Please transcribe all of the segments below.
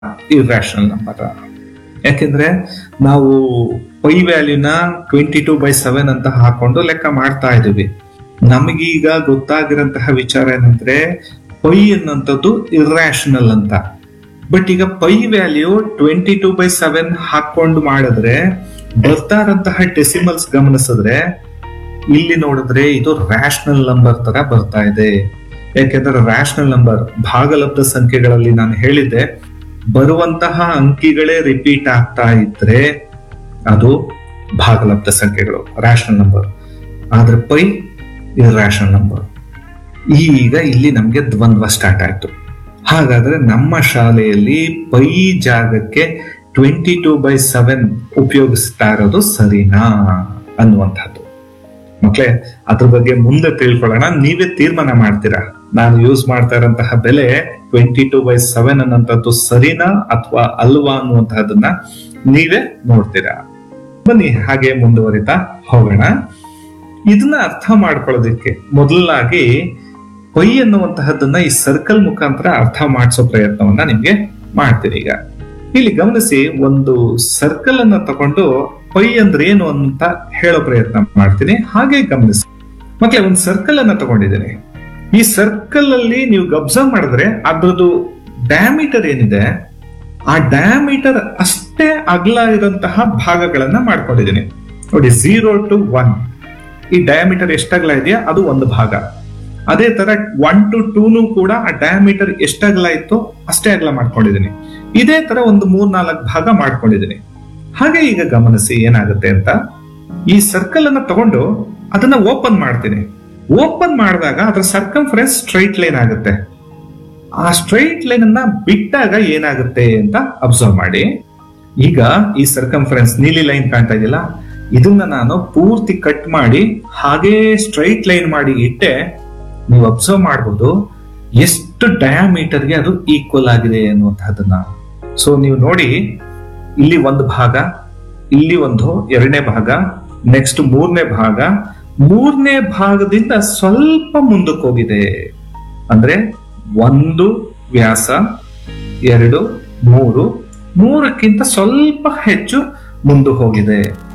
irrational number ಯಾಕೆಂದ್ರೆ ನಾವು pi ವ್ಯಾಲ್ಯೂನ ಟ್ವೆಂಟಿ ಟೂ ಬೈ ಸೆವೆನ್ ಅಂತ ಹಾಕೊಂಡು ಲೆಕ್ಕ ಮಾಡ್ತಾ ಇದೀವಿ ನಮಗೀಗ ಗೊತ್ತಾಗಿರಂತಹ ವಿಚಾರ ಏನಂದ್ರೆ ಪೈ ಅನ್ನಂಥದ್ದು ಇರ್ರಾಷನಲ್ ಅಂತ ಬಟ್ ಈಗ pi value twenty two by seven ಹಾಕೊಂಡು ಮಾಡಿದ್ರೆ ಬರ್ತಾ ಇರಂತಹ ಡೆಸಿಮಲ್ಸ್ ಗಮನಿಸಿದ್ರೆ ಇಲ್ಲಿ ನೋಡಿದ್ರೆ ಇದು ರ್ಯಾಷನಲ್ ನಂಬರ್ ತರ ಬರ್ತಾ ಇದೆ ಯಾಕೆಂದ್ರೆ ರ್ಯಾಷನಲ್ ನಂಬರ್ ಭಾಗಲಬ್ಧ ಸಂಖ್ಯೆಗಳಲ್ಲಿ ನಾನು ಹೇಳಿದ್ದೆ ಬರುವಂತಹ ಅಂಕಿಗಳೇ ರಿಪೀಟ್ ಆಗ್ತಾ ಇದ್ರೆ ಅದು ಭಾಗಲಬ್ಧ ಸಂಖ್ಯೆಗಳು ರ್ಯಾಷನಲ್ ನಂಬರ್ ಆದ್ರೆ ಪೈ ಇದು ರ್ಯಾಷನಲ್ ನಂಬರ್ ಈಗ ಇಲ್ಲಿ ನಮ್ಗೆ ದ್ವಂದ್ವ ಸ್ಟಾರ್ಟ್ ಆಯ್ತು ಹಾಗಾದ್ರೆ ನಮ್ಮ ಶಾಲೆಯಲ್ಲಿ ಪೈ ಜಾಗಕ್ಕೆ ಟ್ವೆಂಟಿ ಟೂ ಬೈ ಸೆವೆನ್ ಉಪಯೋಗಿಸ್ತಾ ಇರೋದು ಸರಿನಾ ಅನ್ನುವಂಥದ್ದು ಮಕ್ಳೇ ಅದ್ರ ಬಗ್ಗೆ ಮುಂದೆ ತಿಳ್ಕೊಳ್ಳೋಣ ನೀವೇ ತೀರ್ಮಾನ ಮಾಡ್ತೀರಾ ನಾನು ಯೂಸ್ ಮಾಡ್ತಾ ಇರೋಂತಹ ಬೆಲೆ ಟ್ವೆಂಟಿ ಟೂ ಬೈ ಸೆವೆನ್ ಅನ್ನೋಂಥದ್ದು ಸರಿನಾ ಅಥವಾ ಅಲ್ವಾ ಅನ್ನುವಂತಹದನ್ನ ನೀವೇ ನೋಡ್ತೀರಾ ಬನ್ನಿ ಹಾಗೆ ಮುಂದುವರಿತಾ ಹೋಗೋಣ ಇದನ್ನ ಅರ್ಥ ಮಾಡ್ಕೊಳ್ಳೋದಕ್ಕೆ ಮೊದಲಾಗಿ ಪೈ ಅನ್ನುವಂತಹದ್ದನ್ನ ಈ ಸರ್ಕಲ್ ಮುಖಾಂತರ ಅರ್ಥ ಮಾಡಿಸೋ ಪ್ರಯತ್ನವನ್ನ ನಿಮ್ಗೆ ಮಾಡ್ತೀನಿ ಈಗ ಇಲ್ಲಿ ಗಮನಿಸಿ ಒಂದು ಸರ್ಕಲ್ ಅನ್ನ ತಗೊಂಡು ಪೈ ಅಂದ್ರೆ ಏನು ಅಂತ ಹೇಳೋ ಪ್ರಯತ್ನ ಮಾಡ್ತೀನಿ ಹಾಗೆ ಗಮನಿಸಿ ಮತ್ತೆ ಒಂದು ಸರ್ಕಲ್ ಅನ್ನ ತಗೊಂಡಿದ್ದೀನಿ ಈ ಸರ್ಕಲ್ ಅಲ್ಲಿ ನೀವು ಅಬ್ಸರ್ವ್ ಮಾಡಿದ್ರೆ ಅದ್ರದ್ದು ಡಯಾಮೀಟರ್ ಏನಿದೆ ಆ ಡಯಾಮೀಟರ್ ಅಷ್ಟೇ ಅಗಲ ಇರುವಂತಹ ಭಾಗಗಳನ್ನ ಮಾಡ್ಕೊಂಡಿದ್ದೀನಿ ನೋಡಿ ಝೀರೋ ಟು ಒನ್ ಈ ಡಯಾಮೀಟರ್ ಎಷ್ಟಗಲ ಇದೆಯಾ ಅದು ಒಂದು ಭಾಗ ಅದೇ ತರ ಒನ್ ಟು ಟೂನು ಕೂಡ ಆ ಡಯಾಮೀಟರ್ ಎಷ್ಟಗಲ ಇತ್ತು ಅಷ್ಟೇ ಅಗಲ ಮಾಡ್ಕೊಂಡಿದ್ದೀನಿ ಇದೇ ತರ ಒಂದು ಮೂರ್ ನಾಲ್ಕು ಭಾಗ ಮಾಡ್ಕೊಂಡಿದ್ದೀನಿ ಹಾಗೆ ಈಗ ಗಮನಿಸಿ ಏನಾಗುತ್ತೆ ಅಂತ ಈ ಸರ್ಕಲ್ ಅನ್ನ ತಗೊಂಡು ಅದನ್ನ ಓಪನ್ ಮಾಡ್ತೀನಿ ಓಪನ್ ಮಾಡಿದಾಗ ಅದರ ಸರ್ಕಂಫರೆನ್ಸ್ ಸ್ಟ್ರೈಟ್ ಲೈನ್ ಆಗುತ್ತೆ ಆ ಸ್ಟ್ರೈಟ್ ಲೈನ್ ಅನ್ನ ಬಿಟ್ಟಾಗ ಏನಾಗುತ್ತೆ ಅಂತ ಅಬ್ಸರ್ವ್ ಮಾಡಿ ಈಗ ಈ ಸರ್ಕಂಫರೆನ್ಸ್ ನೀಲಿ ಲೈನ್ ಕಾಣ್ತಾ ಇದೆಯಲ್ಲ ಇದನ್ನ ನಾನು ಪೂರ್ತಿ ಕಟ್ ಮಾಡಿ ಹಾಗೇ ಸ್ಟ್ರೈಟ್ ಲೈನ್ ಮಾಡಿ ಇಟ್ಟೆ ನೀವು ಅಬ್ಸರ್ವ್ ಮಾಡಬಹುದು ಎಷ್ಟು ಡಯಾಮೀಟರ್ಗೆ ಅದು ಈಕ್ವಲ್ ಆಗಿದೆ ಅನ್ನುವಂತಹದನ್ನ ಸೊ ನೀವು ನೋಡಿ ಇಲ್ಲಿ ಒಂದು ಭಾಗ ಇಲ್ಲಿ ಒಂದು ಎರಡನೇ ಭಾಗ ನೆಕ್ಸ್ಟ್ ಮೂರನೇ ಭಾಗ ಮೂರನೇ ಭಾಗದಿಂದ ಸ್ವಲ್ಪ ಮುಂದಕ್ಕೆ ಹೋಗಿದೆ ಅಂದ್ರೆ ಒಂದು ವ್ಯಾಸ ಎರಡು ಮೂರು ಮೂರಕ್ಕಿಂತ ಸ್ವಲ್ಪ ಹೆಚ್ಚು ಮುಂದೆ ಹೋಗಿದೆ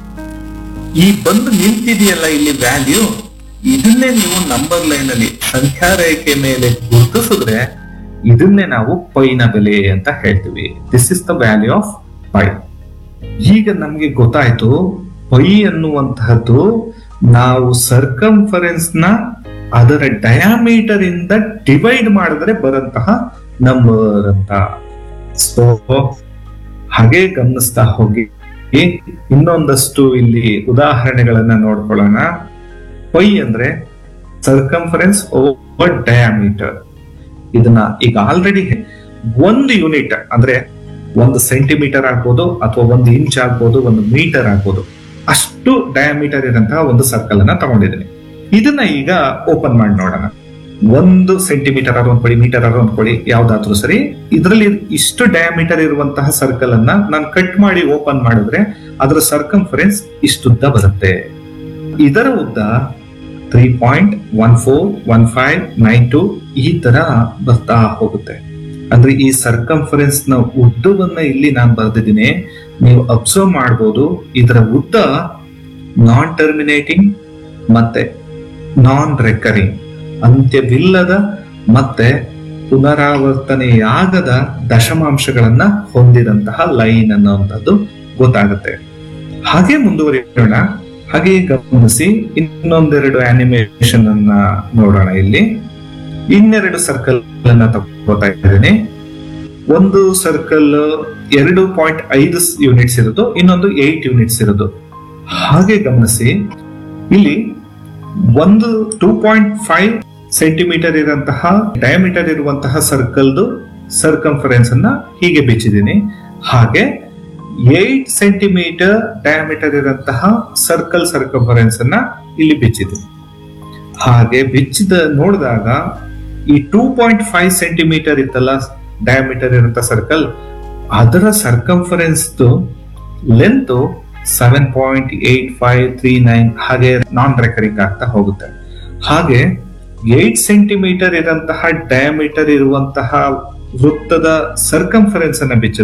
ಈ ಬಂದು ನಿಂತಿದೆಯಲ್ಲ ಇಲ್ಲಿ ವ್ಯಾಲ್ಯೂ ಇದನ್ನೇ ನೀವು ನಂಬರ್ ಲೈನ್ ಅಲ್ಲಿ ಸಂಖ್ಯಾ ರೇಖೆ ಮೇಲೆ ಗುರುತಿಸಿದ್ರೆ ಇದನ್ನೇ ನಾವು ಪೈನ ಬೆಲೆ ಅಂತ ಹೇಳ್ತೀವಿ this is the value of pi ಈಗ ನಮ್ಗೆ ಗೊತ್ತಾಯ್ತು ಪೈ ಅನ್ನುವಂತಹದ್ದು ನಾವು ಸರ್ಕಂಫರೆನ್ಸ್ ನ ಅದರ ಡಯಾಮೀಟರ್ ಇಂದ ಡಿವೈಡ್ ಮಾಡಿದ್ರೆ ಬರಂತಹ ನಂಬರ್ ಅಂತ ಸೊ ಹಾಗೆ ಗಮನಿಸ್ತಾ ಹೋಗಿ ಇನ್ನೊಂದಷ್ಟು ಇಲ್ಲಿ ಉದಾಹರಣೆಗಳನ್ನ ನೋಡ್ಕೊಳ್ಳೋಣ ಪೈ ಅಂದ್ರೆ ಸರ್ಕಂಫರೆನ್ಸ್ ಓವರ್ ಡಯಾಮೀಟರ್ ಇದನ್ನ ಈಗ ಆಲ್ರೆಡಿ ಒಂದು ಯೂನಿಟ್ ಅಂದ್ರೆ ಒಂದು ಸೆಂಟಿಮೀಟರ್ ಆಗ್ಬೋದು ಅಥವಾ ಒಂದು ಇಂಚ್ ಆಗ್ಬೋದು ಒಂದು ಮೀಟರ್ ಆಗ್ಬೋದು ಅಷ್ಟು ಡಯಾಮೀಟರ್ ಇರಂತಹ ಒಂದು ಸರ್ಕಲ್ ಅನ್ನ ತಗೊಂಡಿದ್ದೀನಿ ಇದನ್ನ ಈಗ ಓಪನ್ ಮಾಡಿ ನೋಡೋಣ ಒಂದು ಸೆಂಟಿಮೀಟರ್ ಆದ್ರೂ ಅನ್ಕೊಳ್ಳಿ ಮೀಟರ್ ಆದ್ರೂ ಅನ್ಕೊಳ್ಳಿ ಯಾವ್ದಾದ್ರೂ ಸರಿ ಇದರಲ್ಲಿ ಇಷ್ಟು ಡಯಾಮೀಟರ್ ಇರುವಂತಹ ಸರ್ಕಲ್ ಅನ್ನ ನಾನು ಕಟ್ ಮಾಡಿ ಓಪನ್ ಮಾಡಿದ್ರೆ ಅದರ ಸರ್ಕಂಫರೆನ್ಸ್ ಇಷ್ಟುದ್ದ ಬರುತ್ತೆ ಇದರ ಉದ್ದ three point one four one five nine two ಈ ತರ ಬರ್ತಾ ಹೋಗುತ್ತೆ ಅಂದ್ರೆ ಈ ಸರ್ಕಂಫರೆನ್ಸ್ ನ ಉದ್ದವನ್ನ ಇಲ್ಲಿ ನಾನು ಬರ್ದಿದ್ದೀನಿ ನೀವು ಅಬ್ಸರ್ವ್ ಮಾಡಬಹುದು ಇದರ ಉದ್ದ ನಾನ್ ಟರ್ಮಿನೇಟಿಂಗ್ ಮತ್ತೆ ನಾನ್ ರೆಕರಿಂಗ್ ಅಂತ್ಯವಿಲ್ಲದ ಮತ್ತೆ ಪುನರಾವರ್ತನೆಯಾಗದ ದಶಮಾಂಶಗಳನ್ನ ಹೊಂದಿದಂತಹ ಲೈನ್ ಅನ್ನುವಂಥದ್ದು ಗೊತ್ತಾಗುತ್ತೆ ಹಾಗೆ ಮುಂದುವರಿಯೋಣ ಹಾಗೆ ಗಮನಿಸಿ ಇನ್ನೊಂದೆರಡು ಆನಿಮೇಷನ್ ಅನ್ನ ನೋಡೋಣ ಇಲ್ಲಿ ಇನ್ನೆರಡು ಸರ್ಕಲ್ ಅನ್ನ ತಗೋತಾ ಇದ್ದೀನಿ ಒಂದು ಸರ್ಕಲ್ ಎರಡು ಪಾಯಿಂಟ್ ಐದು ಯೂನಿಟ್ಸ್ ಇರೋದು ಇನ್ನೊಂದು ಏಟ್ ಯೂನಿಟ್ಸ್ ಇರೋದು ಹಾಗೆ ಗಮನಿಸಿ ಇಲ್ಲಿ ಒಂದು ಟೂ ಪಾಯಿಂಟ್ ಫೈವ್ ಸೆಂಟಿಮೀಟರ್ ಇರುವಂತಹ ಡಯಾಮೀಟರ್ ಇರುವಂತಹ ಸರ್ಕಲ್ದು ಸರ್ಕಂಫರೆನ್ಸ್ ಅನ್ನ ಹೀಗೆ ಬಿಚ್ಚಿದ್ದೀನಿ ಹಾಗೆ ಏಟ್ ಸೆಂಟಿಮೀಟರ್ ಡಯಾಮೀಟರ್ ಇರುವಂತಹ ಸರ್ಕಲ್ ಸರ್ಕಂಫರೆನ್ಸ್ ಅನ್ನ ಇಲ್ಲಿ ಬಿಚ್ಚಿದ್ದೀನಿ ಹಾಗೆ ಬಿಚ್ಚಿದ ನೋಡಿದಾಗ ಈ ಟೂ ಪಾಯಿಂಟ್ ಫೈವ್ ಸೆಂಟಿಮೀಟರ್ ಇತ್ತಲ್ಲ ಡಯಾಮೀಟರ್ ಇರುವಂತ ಸರ್ಕಲ್ ಅದರ circumference length seven point eight five three nine ಹಾಗೆ ನಾನ್ ರೆಕರಿಂಗ್ ಆಗ್ತಾ ಹೋಗುತ್ತೆ ಹಾಗೆ ಏಟ್ ಸೆಂಟಿಮೀಟರ್ ಇರುವಂತಹ ಡಯಾಮೀಟರ್ ಇರುವಂತಹ ವೃತ್ತದ ಸರ್ಕಂಫರೆನ್ಸ್ ಅನ್ನ ಬಿಚ್ಚಿದ್ರೆ